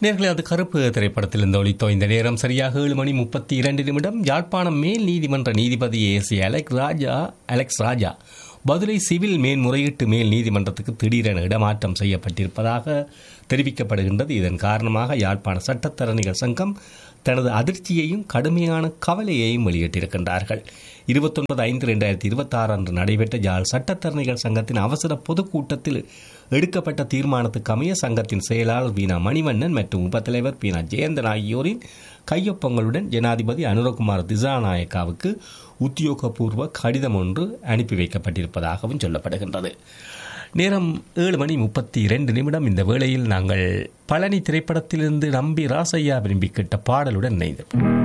நேர்களை அது கருப்பு திரைப்படத்தில் இந்த ஒளித்தோ இந்த நேரம் சரியாக ஏழு மணி முப்பத்தி இரண்டு நிமிடம் யாழ்ப்பாணம் மேல் நீதிமன்ற நீதிபதி A C Alex Raja Alex Raja Badulla civil மேன்முறையீட்டு மேல் நீதிமன்றத்துக்கு திடீரென இடமாற்றம் செய்யப்பட்டிருப்பதாக தெரிவிக்கப்படுகின்றது இதன் காரணமாக யாழ்ப்பாண சட்டத்தரணிகள் சங்கம் தனது அதிர்ச்சியையும் கடுமையான கவலையையும் வெளியிட்டிருக்கின்றார்கள் இருபத்தொன்பது ஐந்து ரெண்டாயிரத்தி இருபத்தாறு அன்று நடைபெற்ற யாழ் சட்டத்தரணிகள் சங்கத்தின் அவசர பொதுக்கூட்டத்தில் எடுக்கப்பட்ட தீர்மானத்துக்கு அமைய சங்கத்தின் செயலாளர் வீணா மணிவண்ணன் மற்றும் உபத்தலைவர் பீனா ஜெயந்தன் ஆகியோரின் கையொப்பங்களுடன் ஜனாதிபதி அனுரகுமார் திசாநாயக்காவுக்கு உத்தியோகபூர்வ கடிதம் ஒன்று அனுப்பி வைக்கப்பட்டிருப்பதாகவும் சொல்லப்படுகின்றது நேரம் ஏழு மணி முப்பத்தி இரண்டு நிமிடம் இந்த வேளையில் நாங்கள் பழனி திரைப்படத்திலிருந்து நம்பி ராசையா விரும்பி கேட்ட பாடலுடன் இணைந்தோம்